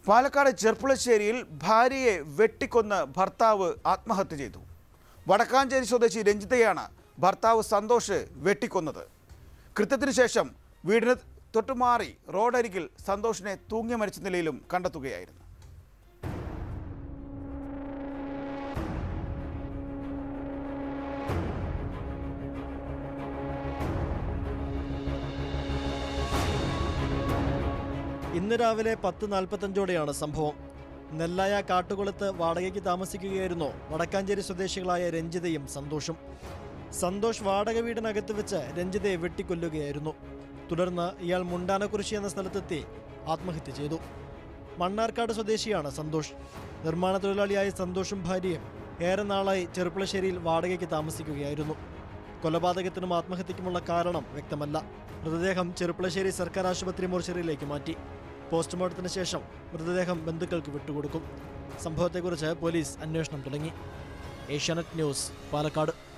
പാലക്കാട് ചെർപ്പുളശ്ശേരിയിൽ ഭാര്യയെ വെട്ടിക്കൊന്ന് ഭർത്താവ് ആത്മഹത്യ ചെയ്തു വടക്കാഞ്ചേരി സ്വദേശി രഞ്ജിതയാണ് ഭർത്താവ് സന്തോഷ് വെട്ടിക്കൊന്നത് കൃത്യത്തിനു ശേഷം വീടിന് തൊട്ടുമാറി റോഡരികിൽ സന്തോഷിനെ തൂങ്ങി മരിച്ച നിലയിലും കണ്ടെത്തുകയായിരുന്നു ഇന്ന് രാവിലെ പത്ത് നാൽപ്പത്തഞ്ചോടെയാണ് സംഭവം നെല്ലായ കാട്ടുകുളത്ത് വാടകയ്ക്ക് താമസിക്കുകയായിരുന്നു വടക്കാഞ്ചേരി സ്വദേശികളായ രഞ്ജിതയും സന്തോഷും സന്തോഷ് വാടക വീടിനകത്ത് വെച്ച് രഞ്ജിതയെ വെട്ടിക്കൊല്ലുകയായിരുന്നു തുടർന്ന് ഇയാൾ മുണ്ടാനക്കുറിശി എന്ന സ്ഥലത്തെത്തി ആത്മഹത്യ ചെയ്തു മണ്ണാർക്കാട് സ്വദേശിയാണ് സന്തോഷ് നിർമ്മാണ തൊഴിലാളിയായ സന്തോഷും ഭാര്യയും ഏറെ നാളായി ചെറുപ്പളശ്ശേരിയിൽ വാടകയ്ക്ക് താമസിക്കുകയായിരുന്നു കൊലപാതകത്തിനും ആത്മഹത്യക്കുമുള്ള കാരണം വ്യക്തമല്ല മൃതദേഹം ചെറുപ്പളശ്ശേരി സർക്കാർ ആശുപത്രി മോർച്ചറിയിലേക്ക് മാറ്റി പോസ്റ്റ്മോർട്ടത്തിന് ശേഷം മൃതദേഹം ബന്ധുക്കൾക്ക് വിട്ടുകൊടുക്കും സംഭവത്തെക്കുറിച്ച് പോലീസ് അന്വേഷണം തുടങ്ങി ഏഷ്യാനെറ്റ് ന്യൂസ് പാലക്കാട്